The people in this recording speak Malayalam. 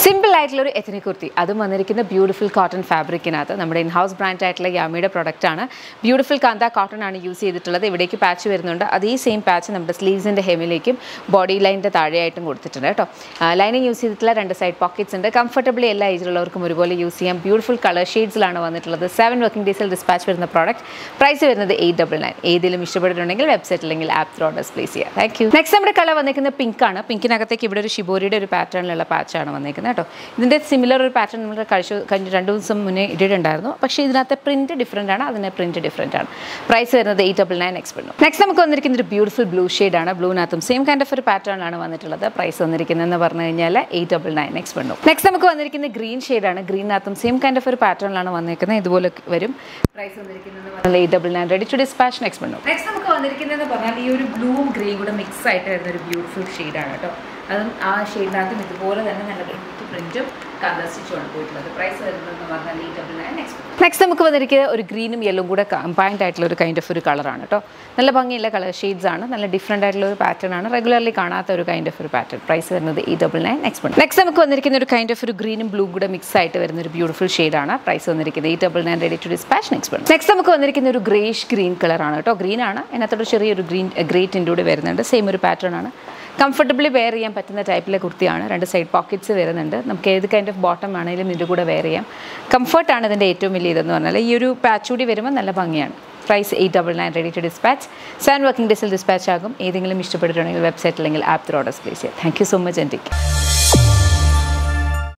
സിമ്പിൾ ആയിട്ടുള്ള ഒരു എഥനിക് കുർത്തി അതും വന്നിരിക്കുന്ന ബ്യൂട്ടിഫുൾ കോട്ടൺ ഫാബ്രിക്കിനകത്ത് നമ്മുടെ ഇൻ ഹൗസ് ബ്രാൻഡ് ആയിട്ടുള്ള യാമിയുടെ പ്രൊഡക്റ്റ് ആണ് ബ്യൂട്ടിഫുൾ കാന്ത കോട്ടൺ ആണ് യൂസ് ചെയ്തിട്ടുള്ളത് ഇവിടേക്ക് പാച്ച് വരുന്നുണ്ട് അതേ സെയിം പാച്ച് നമ്മുടെ സ്ലീവ്സിൻ്റെ ഹെമിലേക്കും ബോഡി ലൈനിൻ്റെ താഴെയായിട്ടും കൊടുത്തിട്ടുണ്ട് കേട്ടോ ലൈനിങ് യൂസ് ചെയ്തിട്ടുള്ള രണ്ട് സൈഡ് പോക്കറ്റ്സ് ഉണ്ട് കംഫർട്ടബിളി എല്ലാ ഏജിലുള്ളവർക്കും ഒരുപോലെ യൂസ് ചെയ്യാം ബ്യൂട്ടിഫുൾ കളർ ഷെയ്ഡ്സിലാണ് വന്നിട്ടുള്ളത് സെവൻ വർക്കിംഗ് ഡേയ്സിൽ ഡിസ്പാച്ച് വരുന്ന പ്രോഡക്റ്റ് പ്രൈസ് വരുന്നത് എയ്റ്റ് ഡബിൾ നയൻ ഏതെങ്കിലും ഇഷ്ടപ്പെട്ടിട്ടുണ്ടെങ്കിൽ വെബ്സൈറ്റ് അല്ലെങ്കിൽ ആപ്പ് ത്രൂ ഓർഡേഴ്സ് പ്ലേസ് ചെയ്യാം താങ്ക് യു നെക്സ്റ്റ് നമ്മുടെ കളർ വന്നിരിക്കുന്നത് പിങ്ക് ആണ് പിങ്കിനകത്തേക്ക് ഇവിടെ ഒരു ഷിബോരിയുടെ ഒരു പാറ്റേണിലുള്ള പാച്ചാണ് വന്നിരിക്കുന്നത് കേട്ടോ ഇതിൻ്റെ സിമിലർ ഒരു പാറ്റേൺ നമ്മൾ കഴിച്ചു കഴിഞ്ഞ രണ്ട് ദിവസം മുന്നേ ഇട്ടിട്ടുണ്ടായിരുന്നു പക്ഷേ ഇതിനകത്തെ പ്രിൻറ്റ് ഡിഫറെൻ്റ് ആണ് അതിൻ്റെ പ്രിൻറ്റ് ഡിഫറെൻ്റ് ആണ് പ്രൈസ് വരുന്നത് eight double nine expert next നമുക്ക് വന്നിരിക്കുന്ന ഒരു ബ്യൂട്ടിഫുൾ ബ്ലൂ ആണ് ബ്ലൂവിനകത്തും സെയിം കൈൻഡ് ഓഫ് ഒരു പാറ്റേൺ ആണ് വന്നിട്ടുള്ളത് പ്രൈസ് വന്നിരിക്കുന്നതെന്ന് പറഞ്ഞു കഴിഞ്ഞാൽ eight double nine expert next നമുക്ക് വന്നിരിക്കുന്ന ഗ്രീൻ ഷെയ്ഡാണ് ഗ്രീനകത്തും സെയിം കൈൻഡ് ഓഫ് ഒരു പാറ്റേണിലാണ് വന്നിരിക്കുന്നത് ഇതുപോലെ വരും പ്രൈസ് വന്നിരിക്കുന്നത് പറഞ്ഞാൽ eight double nine ready to dispatch expert next നമുക്ക് വന്നിരിക്കുന്നതെന്ന് പറഞ്ഞാൽ ഈ ഒരു ബ്ലൂവും ഗ്രീൻ കൂടെ മിക്സ് ആയിട്ട് വരുന്ന ഒരു ബ്യൂട്ടിഫുൾ ഷെയ്ഡാണ് കേട്ടോ അതും ആ ഷെയ്ഡിനകത്തും ഇതുപോലെ തന്നെ നല്ല പ്രിൻറ്റ് പ്രിൻറ്റും കളർ സ്റ്റിച്ചുമാണ് പോയിട്ടുള്ളത് പ്രൈസ് വരുന്നതെന്ന് പറഞ്ഞാൽ എയ്റ്റ് ഡബിൾ നയൻ നെക്സ്റ്റ് നമുക്ക് വന്നിരിക്കുക ഒരു ഗ്രീനും യെല്ലും കൂടെ കമ്പൈൻഡ് ആയിട്ടുള്ള ഒരു കൈൻഡ് ഓഫ് ഒരു കളറാണ് കേട്ടോ നല്ല ഭംഗിയുള്ള കളർ ഷെയ്ഡ്സ് ആണ് നല്ല ഡിഫറെൻ്റ് ആയിട്ടുള്ള ഒരു പാറ്റേൺ ആണ് റെഗുലർലി കാണാത്ത ഒരു കൈൻഡ് ഓഫ് ഒരു പാറ്റേൺ പ്രൈസ് വരുന്നത് eight double nine next next നമുക്ക് വന്നിരിക്കുന്ന ഒരു കൈൻഡ് ഓഫ് ഒരു ഗ്രീനും ബ്ലൂ കൂടെ മിക്സ് ആയിട്ട് വരുന്ന ഒരു ബ്യൂട്ടിഫുൾ ഷെയ്ഡാണ് പ്രൈസ് വന്നിരിക്കുന്നത് eight double nine ready to dispatch next next നമുക്ക് വന്നിരിക്കുന്ന ഒരു ഗ്രേഷ് ഗ്രീൻ കളറാണ് കേട്ടോ ഗ്രീൻ ആണ് അതിനകത്തൊരു ചെറിയൊരു ഗ്രീൻ ഗ്രേറ്റിൻ്റെ കൂടെ വരുന്നുണ്ട് സെയിം ഒരു പാറ്റേൺ ആണ് കംഫർട്ടബിളി വെയർ ചെയ്യാൻ പറ്റുന്ന ടൈപ്പിലെ കുർത്തിയാണ് രണ്ട് സൈഡ് പോക്കറ്റ്സ് വരുന്നുണ്ട് നമുക്ക് ഏത് കൈൻഡ് ഓഫ് ബോട്ടം ആണെങ്കിലും ഇതിൻ്റെ കൂടെ വെയർ ചെയ്യാം കംഫർട്ടാണ് ഇതിൻ്റെ ഏറ്റവും വലിയ ഇതെന്ന് പറഞ്ഞാൽ ഈ ഒരു പാച്ച് കൂടി വരുമ്പോൾ നല്ല ഭംഗിയാണ് price eight double nine ready to dispatch seven working ഡേയ്സിൽ ഡിസ്പാച്ച് ആകും ഏതെങ്കിലും ഇഷ്ടപ്പെട്ടിട്ടുണ്ടെങ്കിൽ വെബ്സൈറ്റ് അല്ലെങ്കിൽ ആപ്പ് ത്രൂ ഓർഡേഴ്സ് പ്ലേസ് ചെയ്യാം താങ്ക് യു സോ മച്ച് എൻ്റെ